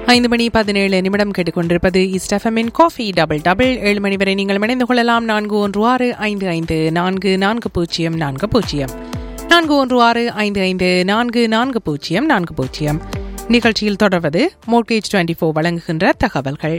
ஐந்து மணி பதினேழு நிமிடம் கேட்டுக்கொண்டிருப்பது இஸ்டஃபமின் காஃபி டபுள் டபுள் ஏழு மணி வரை நீங்கள் இணைந்து கொள்ளலாம் நான்கு ஒன்று ஆறு ஐந்து ஐந்து நான்கு நான்கு பூஜ்ஜியம் நான்கு பூஜ்ஜியம் நான்கு ஒன்று ஆறு ஐந்து ஐந்து நான்கு நான்கு பூஜ்ஜியம் நான்கு பூஜ்ஜியம் நிகழ்ச்சியில் தொடர்வது மோர்கேஜ் டுவெண்ட்டி ஃபோர் வழங்குகின்ற தகவல்கள்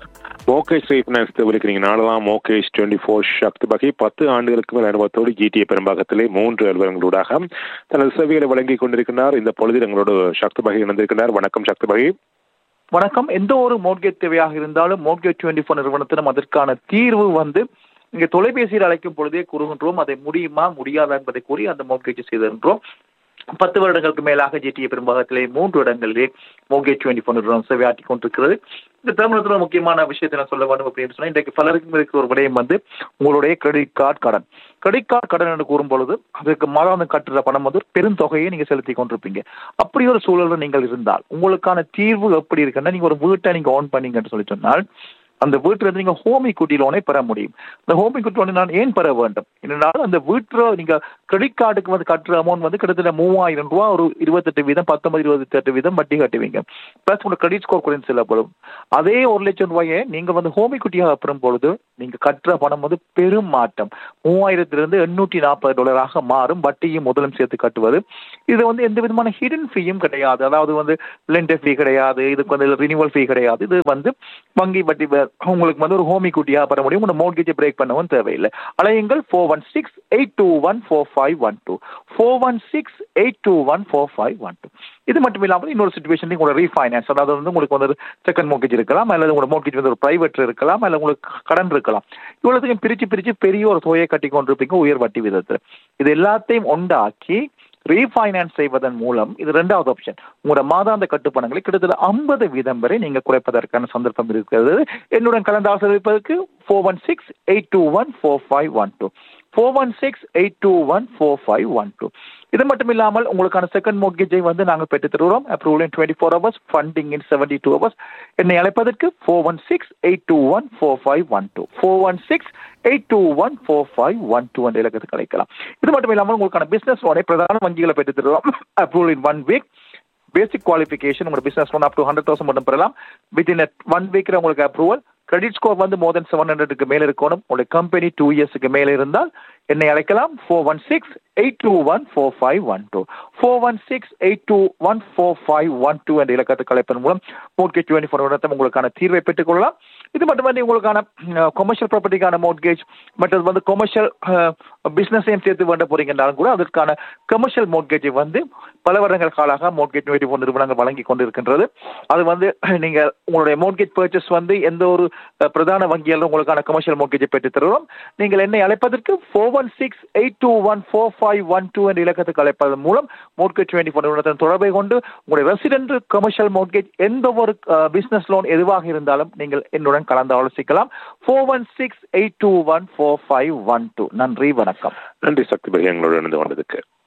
மோகேஷ் ரீஃபினான்ஸ் விളിக்கிறீங்க நாளெல்லாம் மோகேஷ் டுவெண்ட்டி ஃபோர் சக்தி வகை பத்து ஆண்டுகளுக்கு மேல் அனுபவத்தோடு ஜிடிஏ பெரும்பாகத்திலே மூன்று அலுவலங்களூடாக தனது சேவைகளை வழங்கிக் கொண்டிருக்கிறார் இந்த பொழுதில் எங்களோடு சக்தி வகை இணைந்திருக்கிறார் வணக்கம் சக்தி வகை வணக்கம் எந்த ஒரு மோட்கேஜ் தேவையாக இருந்தாலும் மோட்கேஜ் டுவெண்ட்டி ஃபோர் நிறுவனத்திலும் அதற்கான தீர்வு வந்து இங்கே தொலைபேசியில் அழைக்கும் பொழுதே கூறுகின்றோம் அதை முடியுமா முடியாதா என்பதை கூறி அந்த மோட்கேஜ் செய்திருக்கிறோம் பத்து வருடங்களுக்கு மேலாக ஜிடிஏ பெரும்பாகத்திலே மூன்று இடங்களிலே மோகேஜ் டுவெண்ட்டி ஃபோர் நிறுவனம் சேவையாற்றி கொண்டிருக்கிறது இந்த திருமணத்தில் ஒரு முக்கியமான விஷயத்தை நான் சொல்ல வேண்டும் அப்படின்னு சொன்னால் இன்றைக்கு பலருக்கும் இருக்கிற ஒரு விடயம் வந்து உங்களுடைய கிரெடிட் கார்டு கடன் கிரெடிட் கார்டு கடன் என்று கூறும் பொழுது அதுக்கு மாதாந்தம் கட்டுற பணம் வந்து பெருந்தொகையை நீங்க செலுத்தி கொண்டிருப்பீங்க அப்படி ஒரு சூழலில் நீங்கள் இருந்தால் உங்களுக்கான தீர்வு எப்படி இருக்குன்னா நீங்க ஒரு வீட்டை நீங்க ஓன் பண்ணீங்கன்னு சொல்லி சொன்னால் அந்த வீட்டுல இருந்து நீங்க ஹோம் இக்குட்டி லோனை பெற முடியும் அந்த ஹோம் இக்குட்டி லோனை நான் ஏன் பெற வேண்டும் என்னன்னாலும் அந்த வீட்டுல நீங்க கிரெடிட் கார்டுக்கு வந்து கட்டுற அமௌண்ட் வந்து கிட்டத்தட்ட மூவாயிரம் ரூபா ஒரு இருபத்தெட்டு வீதம் பத்தொன்பது இருபத்தி எட்டு வீதம் வட்டி கட்டுவீங்க பிளஸ் உங்க கிரெடிட் ஸ்கோர் குறைந்து செல்லப்படும் அதே ஒரு லட்சம் ரூபாயை நீங்க வந்து ஹோம் இக்குட்டியாக பெறும் பொழுது நீங்க கட்டுற பணம் வந்து பெரும் மாற்றம் மூவாயிரத்திலிருந்து எண்ணூற்றி நாற்பது டாலராக மாறும் வட்டியும் முதலும் சேர்த்து கட்டுவது இது வந்து எந்த விதமான ஹிடன் ஃபீயும் கிடையாது அதாவது வந்து லெண்டர் ஃபீ கிடையாது இதுக்கு வந்து ரினிவல் ஃபீ கிடையாது இது வந்து வங்கி வட்டி உங்களுக்கு வந்து ஒரு ஹோமி குட்டியாக பெற முடியும் உங்க மோட்கேஜை பிரேக் பண்ணவும் தேவையில்லை அலையுங்கள் four one six eight two one four five one two four one six eight two one four five one two இது மட்டும் இல்லாமல் இன்னொரு சுச்சுவேஷன் உங்களோட ரீஃபைனான்ஸ் அதாவது வந்து உங்களுக்கு வந்து செகண்ட் மோட்கேஜ் இருக்கலாம் அல்லது உங்களோட மோட்கேஜ் வந்து ஒரு பிரைவேட் இருக்கலாம் அல்லது உங்களுக்கு கடன் இருக்கலாம் இவ்வளோத்தையும் பிரித்து பிரித்து பெரிய ஒரு தொகையை கட்டி கொண்டிருப்பீங்க உயர் வட்டி விதத்தில் இது எல்லாத்தையும் உண்டாக்கி ரீஃபைனான்ஸ் செய்வதன் மூலம் இது ரெண்டாவது ஆப்ஷன் உங்களோட மாதாந்த கட்டுப்பணங்களை கிட்டத்தட்ட ஐம்பது வீதம் வரை நீங்க குறைப்பதற்கான சந்தர்ப்பம் இருக்கிறது என்னுடன் கலந்து ஆசிரியப்பதற்கு four one six eight two one four five one two four one six eight two one four five one two இது மட்டும் இல்லாமல் உங்களுக்கான செகண்ட் மோட்கேஜை வந்து நாங்கள் பெற்று தருகிறோம் approval in twenty four hours funding in seventy two hours என்னை அழைப்பதற்கு four one six eight two one four five one two four one six eight two one four five one two என்ற இலக்கத்துக்கு அழைக்கலாம் இது மட்டும் இல்லாமல் உங்களுக்கான பிசினஸ் லோனை பிரதான வங்கிகளை பெற்று தருவோம் approval in one week basic qualification உங்களோட business loan up to hundred thousand மட்டும் பெறலாம் வித்தின் ஒன் வீக்கில் உங்களுக்கு அப்ரூவல் கிரெடிட் ஸ்கோர் வந்து மோர் தென் செவன் ஹண்ட்ரடுக்கு மேலே இருக்கணும் உங்களுடைய கம்பெனி டூ இயர்ஸுக்கு மேலே இருந்தால் என்னை அழைக்கலாம் four one six eight two one four five one two four one six eight two one four five one two என்ற இலக்கத்துக்கு அழைப்பதன் மூலம் மோட்கேஜ் டுவெண்ட்டி ஃபோர் நிமிடத்தை உங்களுக்கான தீர்வை பெற்றுக்கொள்ளலாம் இது மட்டுமன்றி உங்களுக்கான கொமர்ஷியல் ப்ராப்பர்ட்டிக்கான மோட்கேஜ் மற்றது வந்து கொமர்ஷியல் பிஸ்னஸையும் சேர்த்து வேண்ட போறீங்கன்னாலும் கூட அதற்கான கமர்ஷியல் மோட்கேஜை வந்து பல வருடங்கள் காலாக மோட்கேஜ் டுவெண்ட்டி ஃபோர் நிறுவனங்கள் வழங்கி கொண்டிருக்கின்றது அது வந்து நீங்கள் உங்களுடைய மோட்கேஜ் பர்ச்சேஸ் வந்து எந்த ஒரு பிரதான வங்கியாலும் உங்களுக்கான கமர்ஷியல் மோட்கேஜை பெற்று தருவோம் நீங்கள் என்னை அழைப்பதற்கு four one six eight two one four five one two என்ற இலக்கத்துக்கு அழைப்பதன் மூலம் மோட்கேஜ் டுவெண்ட்டி ஃபோர் நிறுவனத்தின் தொடர்பை கொண்டு உங்களுடைய ரெசிடென்ட் கமர்ஷியல் மோட்கேஜ் எந்த ஒரு பிசினஸ் லோன் எதுவாக இருந்தாலும் நீங்கள் என்னுடன் கலந்து ஆலோசிக்கலாம் four one six eight two one four five one two நன்றி வணக்கம் நன்றி சக்தி பகை எங்களோடு இணைந்து கொண்டதுக்கு